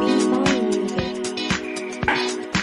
Be Falling Music.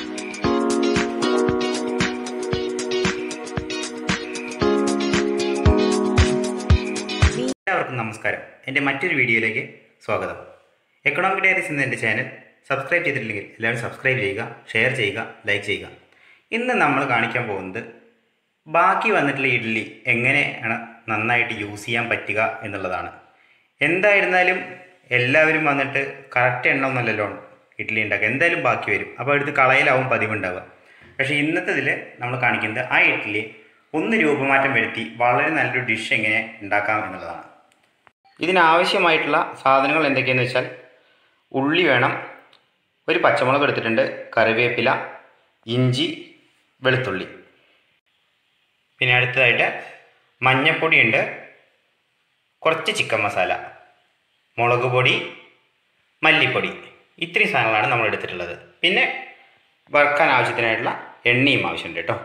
എല്ലാവർക്കും നമസ്കാരം എൻ്റെ മറ്റൊരു വീഡിയോയിലേക്ക് സ്വാഗതം എക്കണോമിക് ഡയറീസ് എന്ന എൻ്റെ ചാനൽ സബ്സ്ക്രൈബ് ചെയ്തിട്ടില്ലെങ്കിൽ എല്ലാവരും സബ്സ്ക്രൈബ് ചെയ്യുക ഷെയർ ചെയ്യുക ലൈക്ക് ചെയ്യുക ഇന്ന് നമ്മൾ കാണിക്കാൻ പോകുന്നത് ബാക്കി വന്നിട്ടുള്ള ഇഡ്ഡലി എങ്ങനെയാണ് നന്നായിട്ട് യൂസ് ചെയ്യാൻ പറ്റുക എന്നുള്ളതാണ് എന്തായിരുന്നാലും എല്ലാവരും വന്നിട്ട് കറക്റ്റ് എണ്ണ ഒന്നല്ലല്ലോ ഇഡ്ഡലി ഉണ്ടാക്കുക എന്തായാലും ബാക്കി വരും അപ്പോൾ എടുത്ത് കളയിലാവും പതിവുണ്ടാവുക പക്ഷേ ഇന്നത്തെ ഇതിൽ നമ്മൾ കാണിക്കുന്നത് ആ ഇഡ്ഡലി ഒന്ന് രൂപമാറ്റം വരുത്തി വളരെ നല്ലൊരു ഡിഷ് എങ്ങനെ ഉണ്ടാക്കാം എന്നുള്ളതാണ് ഇതിനാവശ്യമായിട്ടുള്ള സാധനങ്ങൾ എന്തൊക്കെയെന്ന് വെച്ചാൽ ഉള്ളി വേണം ഒരു പച്ചമുളക് എടുത്തിട്ടുണ്ട് കറിവേപ്പില ഇഞ്ചി വെളുത്തുള്ളി പിന്നെ അടുത്തതായിട്ട് മഞ്ഞൾപ്പൊടിയുണ്ട് കുറച്ച് ചിക്കൻ മസാല മുളക് പൊടി മല്ലിപ്പൊടി ഇത്രയും സാധനങ്ങളാണ് നമ്മൾ എടുത്തിട്ടുള്ളത് പിന്നെ വറുക്കാൻ ആവശ്യത്തിനായിട്ടുള്ള എണ്ണയും ആവശ്യമുണ്ട് കേട്ടോ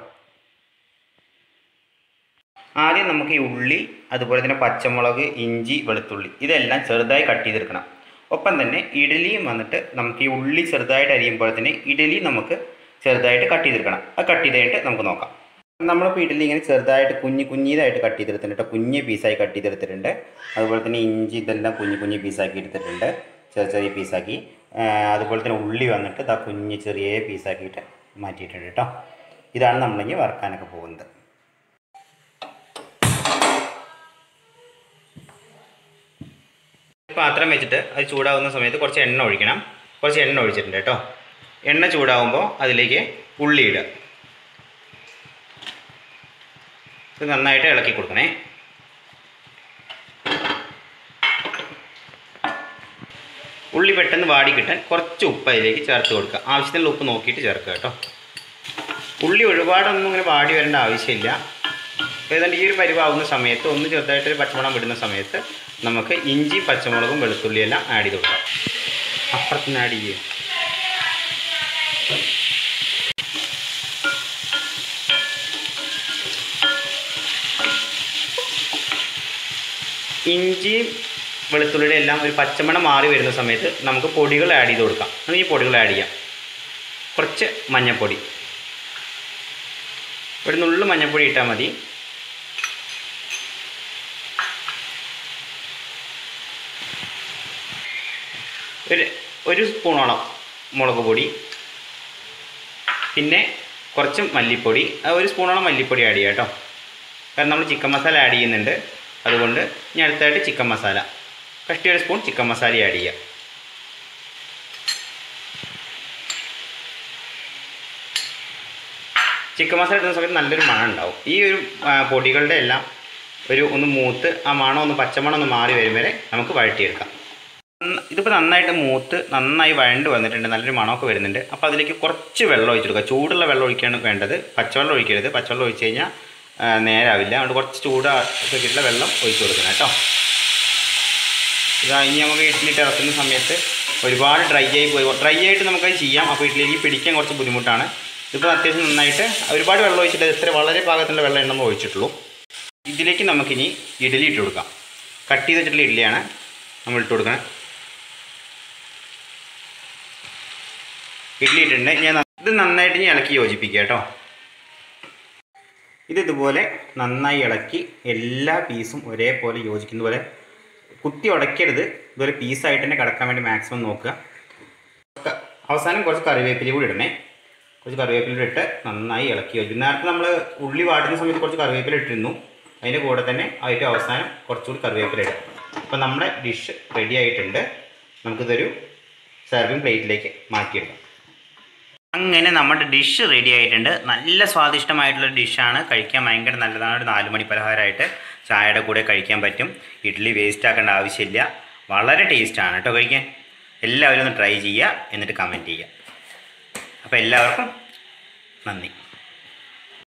ആദ്യം നമുക്ക് ഈ ഉള്ളി അതുപോലെ തന്നെ പച്ചമുളക് ഇഞ്ചി വെളുത്തുള്ളി ഇതെല്ലാം ചെറുതായി കട്ട് ചെയ്തെടുക്കണം ഒപ്പം തന്നെ ഇഡലിയും വന്നിട്ട് നമുക്ക് ഈ ഉള്ളി ചെറുതായിട്ട് അരിയുമ്പോൾ തന്നെ ഇഡലി നമുക്ക് ചെറുതായിട്ട് കട്ട് ചെയ്തെടുക്കണം അത് കട്ട് ചെയ്തിട്ട് നമുക്ക് നോക്കാം നമ്മളിപ്പോൾ ഇഡലി ഇങ്ങനെ ചെറുതായിട്ട് കുഞ്ഞ് കുഞ്ഞിതായിട്ട് കട്ട് ചെയ്തെടുത്തിട്ടുണ്ട് കേട്ടോ കുഞ്ഞ് പീസായി കട്ട് ചെയ്തെടുത്തിട്ടുണ്ട് അതുപോലെ തന്നെ ഇഞ്ചി ഇതെല്ലാം കുഞ്ഞ് കുഞ്ഞ് പീസാക്കി എടുത്തിട്ടുണ്ട് ചെറിയ ചെറിയ പീസാക്കി ആ, അതുപോലെ തന്നെ ഉള്ളി വന്നിട്ട് ഇതാ കുഞ്ഞ് ചെറിയ പീസാക്കിയിട്ട് മാറ്റിയിട്ടുണ്ട് കേട്ടോ ഇതാണ് നമ്മളിങ്ങനെ വറുക്കാനൊക്കെ പോകുന്നത് പാത്രം വെച്ചിട്ട് അത് ചൂടാവുന്ന സമയത്ത് കുറച്ച് എണ്ണ ഒഴിക്കണം കുറച്ച് എണ്ണ ഒഴിച്ചിട്ടുണ്ട് കേട്ടോ എണ്ണ ചൂടാവുമ്പോൾ അതിലേക്ക് ഉള്ളി ഇടുക ഇത് നന്നായിട്ട് ഇളക്കി കൊടുക്കണേ ഉള്ളി പെട്ടെന്ന് വാടി കിട്ടാൻ കുറച്ച് ഉപ്പ് അതിലേക്ക് ചേർത്ത് കൊടുക്കുക ആവശ്യത്തിനുള്ള ഉപ്പ് നോക്കിയിട്ട് ചേർക്കുക കേട്ടോ ഉള്ളി ഒരുപാടൊന്നും ഇങ്ങനെ വാടി വരേണ്ട ആവശ്യമില്ല ഏതാണ്ട് ഈ ഒരു പരിവാകുന്ന സമയത്ത് ഒന്ന് ചെറുതായിട്ടൊരു പച്ചമുളക് വിടുന്ന സമയത്ത് നമുക്ക് ഇഞ്ചി പച്ചമുളകും വെളുത്തുള്ളിയും എല്ലാം ആഡ് ചെയ്ത് കൊടുക്കാം അപ്പുറത്തുനിന്ന് ആഡ് ചെയ്യും ഇഞ്ചിയും വെളുത്തുള്ളിയുടെ എല്ലാം ഒരു പച്ചമണം മാറി വരുന്ന സമയത്ത് നമുക്ക് പൊടികൾ ആഡ് ചെയ്ത് കൊടുക്കാം നമുക്ക് ഈ പൊടികൾ ആഡ് ചെയ്യാം കുറച്ച് മഞ്ഞൾപ്പൊടി ഒരു നുള്ളു മഞ്ഞൾപ്പൊടി ഇട്ടാൽ മതി ഒരു ഒരു സ്പൂണോളം മുളക് പൊടി പിന്നെ കുറച്ച് മല്ലിപ്പൊടി ആ ഒരു സ്പൂണോളം മല്ലിപ്പൊടി ആഡ് ചെയ്യാം കേട്ടോ കാരണം നമ്മൾ ചിക്കൻ മസാല ആഡ് ചെയ്യുന്നുണ്ട് അതുകൊണ്ട് ഇനി അടുത്തായിട്ട് ചിക്കൻ മസാല കഷ്ടി ഒരു സ്പൂൺ ചിക്കൻ മസാല ആഡ് ചെയ്യാം ചിക്കൻ മസാല ഇടുന്ന സമയത്ത് നല്ലൊരു മണം ഉണ്ടാവും ഈ ഒരു ആ, പൊടികളുടെ എല്ലാം ഒരു ഒന്ന് മൂത്ത് ആ മണം ഒന്ന് പച്ചമണം ഒന്ന് മാറി വരും വരെ നമുക്ക് വഴറ്റിയെടുക്കാം നന്ന- ഇതിപ്പോൾ നന്നായിട്ട് മൂത്ത് നന്നായി വഴണ്ട് വന്നിട്ടുണ്ട് നല്ലൊരു മണമൊക്കെ വരുന്നുണ്ട് അപ്പോൾ അതിലേക്ക് കുറച്ച് വെള്ളം ഒഴിച്ച് കൊടുക്കുക ചൂടുള്ള വെള്ളം ഒഴിക്കുകയാണ് വേണ്ടത് പച്ചവെള്ളം ഒഴിക്കരുത് പച്ചവെള്ളം ഒഴിച്ച് കഴിഞ്ഞാൽ ആ, നേരാവില്ല അതുകൊണ്ട് കുറച്ച് ചൂടാക്കിയിട്ടുള്ള വെള്ളം ഒഴിച്ച് കൊടുക്കണം കേട്ടോ ഇതാ ഇനി നമുക്ക് ഇഡ്ഡലിട്ട് ഇറക്കുന്ന സമയത്ത് ഒരുപാട് ഡ്രൈ ആയി പോയി ഡ്രൈ ആയിട്ട് നമുക്കത് ചെയ്യാം അപ്പോൾ ഇഡ്ഡലിക്ക് പിടിക്കാൻ കുറച്ച് ബുദ്ധിമുട്ടാണ് ഇപ്പോൾ അത്യാവശ്യം നന്നായിട്ട് ഒരുപാട് വെള്ളം ഒഴിച്ചിട്ട് ഇത്ര വളരെ പാകത്തിലുള്ള വെള്ളം എണ്ണം ഒഴിച്ചിട്ടുള്ളൂ ഇതിലേക്ക് നമുക്കിനി ഇഡ്ഡലി ഇട്ട് കൊടുക്കാം കട്ട് ചെയ്ത് വെച്ചിട്ടുള്ള ഇഡ്ഡലിയാണ് നമ്മൾ ഇട്ട് കൊടുക്കണം ഇഡ്ഡലി ഇട്ടിട്ടുണ്ട് ഞാൻ ഇത് നന്നായിട്ട് ഇനി ഇളക്കി യോജിപ്പിക്കുക കേട്ടോ ഇത് ഇതുപോലെ നന്നായി ഇളക്കി എല്ലാ പീസും ഒരേപോലെ യോജിക്കുന്ന പോലെ കുത്തി ഉടയ്ക്കരുത് ഇതുപോലെ പീസായിട്ട് തന്നെ കിടക്കാൻ വേണ്ടി മാക്സിമം നോക്കുക ക- അവസാനം കുറച്ച് കറിവേപ്പില കൂടി ഇടണേ കുറച്ച് കറിവേപ്പില ഇട്ട് നന്നായി ഇളക്കി യോജിക്കും നേരത്തെ നമ്മൾ ഉള്ളി വാട്ടുന്ന സമയത്ത് കുറച്ച് കറിവേപ്പില ഇട്ടിരുന്നു അതിൻ്റെ കൂടെ തന്നെ ഏറ്റവും അവസാനം കുറച്ചുകൂടി കറിവേപ്പില ഇടും അപ്പോൾ നമ്മുടെ ഡിഷ് റെഡി ആയിട്ടുണ്ട് നമുക്കിതൊരു സെർവിങ് പ്ലേറ്റിലേക്ക് മാറ്റിയെടുക്കാം അങ്ങനെ നമ്മുടെ ഡിഷ് റെഡി ആയിട്ടുണ്ട് നല്ല സ്വാദിഷ്ടമായിട്ടുള്ള ഡിഷാണ് കഴിക്കാൻ ഭയങ്കര നല്ലതാണ് ഒരു നാല് മണി പലഹാരമായിട്ട് ചായയുടെ കൂടെ കഴിക്കാൻ പറ്റും ഇഡ്ഡലി വേസ്റ്റ് ആക്കേണ്ട ആവശ്യമില്ല വളരെ ടേസ്റ്റാണ് കേട്ടോ കഴിക്കാൻ എല്ലാവരും ഒന്ന് ട്രൈ ചെയ്യുക എന്നിട്ട് കമൻറ്റ് ചെയ്യുക അപ്പോൾ എല്ലാവർക്കും നന്ദി